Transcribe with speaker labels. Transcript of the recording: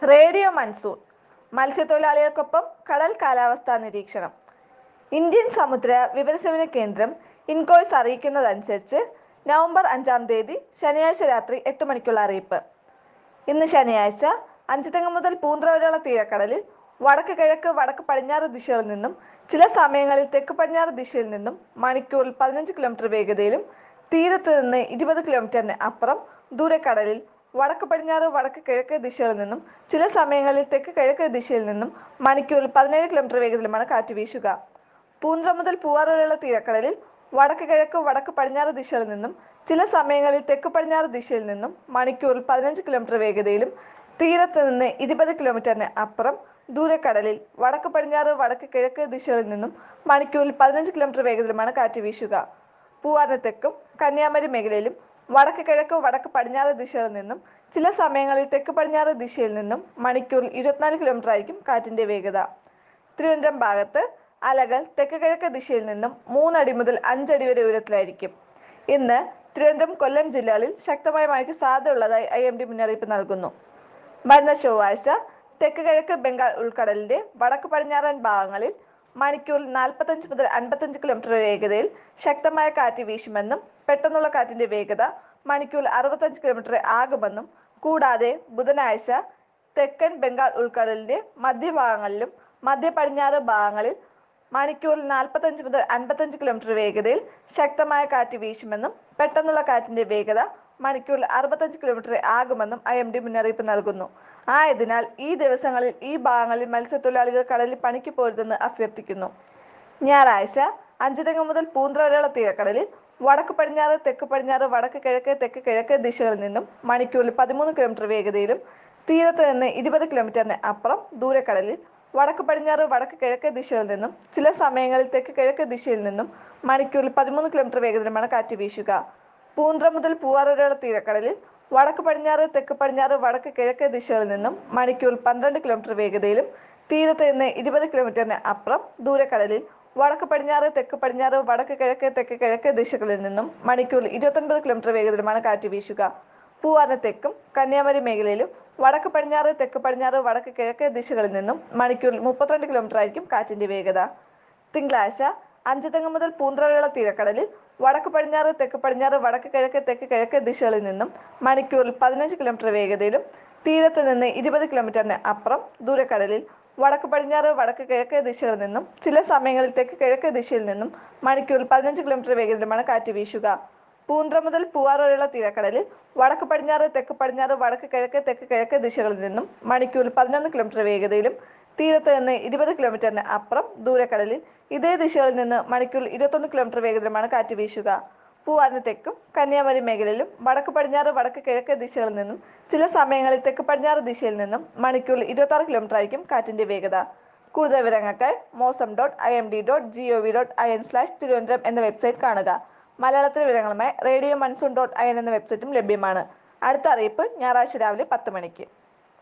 Speaker 1: radio monsoon മത്സ്യത്തൊഴിലാളികൾക്കൊപ്പം കടൽ കാലാവസ്ഥാ നിരീക്ഷണം ഇന്ത്യൻ സമുദ്ര വിവരസേവന കേന്ദ്രം ഇൻകോയ്സ് അറിയിക്കുന്നതനുസരിച്ച് നവംബർ അഞ്ചാം തീയതി ശനിയാഴ്ച രാത്രി എട്ട് മണിക്കുള്ള അറിയിപ്പ് ഇന്ന് ശനിയാഴ്ച അഞ്ചുതെങ്ങ് മുതൽ പൂന്തറ വരെയുള്ള തീരക്കടലിൽ വടക്ക് കിഴക്ക് വടക്ക് പടിഞ്ഞാറ് ദിശകളിൽ നിന്നും ചില സമയങ്ങളിൽ തെക്ക് പടിഞ്ഞാറ് ദിശയിൽ നിന്നും മണിക്കൂറിൽ പതിനഞ്ച് കിലോമീറ്റർ വേഗതയിലും തീരത്ത് നിന്ന് ഇരുപത് കിലോമീറ്ററിന് അപ്പുറം ദൂരക്കടലിൽ വടക്ക് പടിഞ്ഞാറ് വടക്ക് കിഴക്ക് ദിശകളിൽ നിന്നും ചില സമയങ്ങളിൽ തെക്ക് കിഴക്ക് ദിശയിൽ നിന്നും മണിക്കൂറിൽ പതിനേഴ് കിലോമീറ്റർ വേഗതയിലുമാണ് കാറ്റ് വീശുക പൂന്തറ മുതൽ പൂവാർ വരെയുള്ള തീരക്കടലിൽ വടക്ക് കിഴക്ക് വടക്ക് പടിഞ്ഞാറ് ദിശകളിൽ നിന്നും ചില സമയങ്ങളിൽ തെക്ക് പടിഞ്ഞാറ് ദിശയിൽ നിന്നും മണിക്കൂറിൽ പതിനഞ്ച് കിലോമീറ്റർ വേഗതയിലും തീരത്ത് നിന്ന് ഇരുപത് കിലോമീറ്ററിന് അപ്പുറം ദൂരക്കടലിൽ വടക്ക് പടിഞ്ഞാറ് വടക്ക് കിഴക്ക് ദിശകളിൽ നിന്നും മണിക്കൂറിൽ പതിനഞ്ച് കിലോമീറ്റർ വേഗതയിലുമാണ് കാറ്റ് വീശുക പൂവാറിന് തെക്കും കന്യാകുമാരി മേഖലയിലും വടക്ക് കിഴക്ക് വടക്ക് പടിഞ്ഞാറ് ദിശകളിൽ നിന്നും ചില സമയങ്ങളിൽ തെക്ക് പടിഞ്ഞാറ് ദിശയിൽ നിന്നും മണിക്കൂറിൽ ഇരുപത്തിനാല് കിലോമീറ്റർ ആയിരിക്കും കാറ്റിന്റെ വേഗത തിരുവനന്തപുരം ഭാഗത്ത് അലകൾ തെക്ക് കിഴക്ക് ദിശയിൽ നിന്നും മൂന്നടി മുതൽ അഞ്ചടി വരെ ഉയരത്തിലായിരിക്കും ഇന്ന് തിരുവനന്തപുരം കൊല്ലം ജില്ലകളിൽ ശക്തമായ മഴയ്ക്ക് സാധ്യതയുള്ളതായി ഐ എം ഡി മുന്നറിയിപ്പ് നൽകുന്നു വരുന്ന ചൊവ്വാഴ്ച തെക്ക് കിഴക്ക് ബംഗാൾ ഉൾക്കടലിന്റെ വടക്ക് പടിഞ്ഞാറൻ ഭാഗങ്ങളിൽ മണിക്കൂറിൽ നാൽപ്പത്തഞ്ച് മുതൽ അൻപത്തഞ്ച് കിലോമീറ്റർ വേഗതയിൽ ശക്തമായ കാറ്റ് വീശുമെന്നും പെട്ടെന്നുള്ള കാറ്റിന്റെ വേഗത മണിക്കൂറിൽ അറുപത്തഞ്ച് കിലോമീറ്റർ ആകുമെന്നും കൂടാതെ ബുധനാഴ്ച തെക്കൻ ബംഗാൾ ഉൾക്കടലിന്റെ മധ്യഭാഗങ്ങളിലും മധ്യ പടിഞ്ഞാറ് ഭാഗങ്ങളിൽ മണിക്കൂറിൽ നാൽപ്പത്തഞ്ച് മുതൽ അൻപത്തഞ്ച് കിലോമീറ്റർ വേഗതയിൽ ശക്തമായ കാറ്റ് വീശുമെന്നും പെട്ടെന്നുള്ള കാറ്റിന്റെ വേഗത മണിക്കൂറിൽ അറുപത്തഞ്ച് കിലോമീറ്റർ ആകുമെന്നും ഐ എം ഡി മുന്നറിയിപ്പ് നൽകുന്നു ആയതിനാൽ ഈ ദിവസങ്ങളിൽ ഈ ഭാഗങ്ങളിൽ മത്സ്യത്തൊഴിലാളികൾ കടലിൽ പണിക്ക് പോരുതെന്ന് അഭ്യർത്ഥിക്കുന്നു ഞായറാഴ്ച അഞ്ചുതെങ്ങ് മുതൽ പൂന്തറ വരെയുള്ള തീരക്കടലിൽ വടക്ക് പടിഞ്ഞാറ് തെക്ക് പടിഞ്ഞാറ് വടക്ക് കിഴക്ക് തെക്ക് കിഴക്ക് ദിശകളിൽ നിന്നും മണിക്കൂറിൽ പതിമൂന്ന് കിലോമീറ്റർ വേഗതയിലും തീരത്ത് നിന്ന് ഇരുപത് കിലോമീറ്ററിന് അപ്പുറം ദൂരക്കടലിൽ വടക്ക് പടിഞ്ഞാറ് വടക്ക് കിഴക്ക് ദിശകളിൽ നിന്നും ചില സമയങ്ങളിൽ തെക്ക് കിഴക്ക് ദിശയിൽ നിന്നും മണിക്കൂറിൽ പതിമൂന്ന് കിലോമീറ്റർ വേഗതയിലുമാണ് കാറ്റ് വീശുക പൂന്തറ മുതൽ പൂവാർ വരെയുള്ള തീരക്കടലിൽ വടക്ക് പടിഞ്ഞാറ് തെക്ക് പടിഞ്ഞാറ് വടക്ക് കിഴക്ക് ദിശകളിൽ നിന്നും മണിക്കൂറിൽ പന്ത്രണ്ട് കിലോമീറ്റർ വേഗതയിലും തീരത്ത് നിന്ന് ഇരുപത് കിലോമീറ്ററിന് അപ്പുറം ദൂരക്കടലിൽ വടക്ക് പടിഞ്ഞാറ് തെക്ക് പടിഞ്ഞാറ് വടക്ക് കിഴക്ക് തെക്ക് കിഴക്ക് ദിശകളിൽ നിന്നും മണിക്കൂറിൽ ഇരുപത്തൊൻപത് കിലോമീറ്റർ വേഗതയിലുമാണ് കാറ്റ് വീശുക പൂവാറിന് തെക്കും കന്യാകുമാരി മേഖലയിലും വടക്ക് പടിഞ്ഞാറ് തെക്ക് പടിഞ്ഞാറ് വടക്ക് കിഴക്ക് ദിശകളിൽ നിന്നും മണിക്കൂറിൽ മുപ്പത്തിരണ്ട് കിലോമീറ്റർ ആയിരിക്കും കാറ്റിന്റെ വേഗത തിങ്കളാഴ്ച അഞ്ചുതെങ്ങ് മുതൽ പൂന്തറ വരെയുള്ള തീരക്കടലിൽ വടക്ക് പടിഞ്ഞാറ് തെക്ക് പടിഞ്ഞാറ് വടക്ക് കിഴക്ക് തെക്ക് കിഴക്ക് ദിശകളിൽ നിന്നും മണിക്കൂറിൽ പതിനഞ്ച് കിലോമീറ്റർ വേഗതയിലും തീരത്ത് നിന്ന് ഇരുപത് കിലോമീറ്ററിന് അപ്പുറം ദൂരക്കടലിൽ വടക്ക് പടിഞ്ഞാറ് വടക്ക് കിഴക്ക് ദിശകളിൽ നിന്നും ചില സമയങ്ങളിൽ തെക്ക് കിഴക്ക് ദിശയിൽ നിന്നും മണിക്കൂറിൽ പതിനഞ്ച് കിലോമീറ്റർ വേഗതയിലുമാണ് കാറ്റ് വീശുക പൂന്തറ മുതൽ പൂവാർ വരെയുള്ള തീരക്കടലിൽ വടക്ക് പടിഞ്ഞാറ് തെക്ക് പടിഞ്ഞാറ് വടക്ക് കിഴക്ക് തെക്ക് കിഴക്ക് ദിശകളിൽ നിന്നും മണിക്കൂറിൽ പതിനൊന്ന് കിലോമീറ്റർ വേഗതയിലും തീരത്ത് നിന്ന് ഇരുപത് കിലോമീറ്ററിന് അപ്പുറം ദൂരക്കടലിൽ ഇതേ ദിശകളിൽ നിന്ന് മണിക്കൂറിൽ ഇരുപത്തൊന്ന് കിലോമീറ്റർ വേഗതയിലുമാണ് കാറ്റ് വീശുക പൂവാറിന് തെക്കും കന്യാകുമാരി മേഖലയിലും വടക്ക് പടിഞ്ഞാറ് വടക്ക് കിഴക്ക് ദിശകളിൽ നിന്നും ചില സമയങ്ങളിൽ തെക്ക് പടിഞ്ഞാറ് ദിശയിൽ നിന്നും മണിക്കൂറിൽ ഇരുപത്തി ആറ് കിലോമീറ്റർ ആയിരിക്കും കാറ്റിന്റെ വേഗത കൂടുതൽ വിവരങ്ങൾക്കായി Mausam dot I M D dot G O V dot I N slash Thiruvananthapuram എന്ന വെബ്സൈറ്റ് കാണുക മലയാളത്തിലെ വിവരങ്ങളുമായി radio monsoon dot I N എന്ന വെബ്സൈറ്റും ലഭ്യമാണ് അടുത്ത അറിയിപ്പ് ഞായറാഴ്ച രാവിലെ പത്ത് മണിക്ക്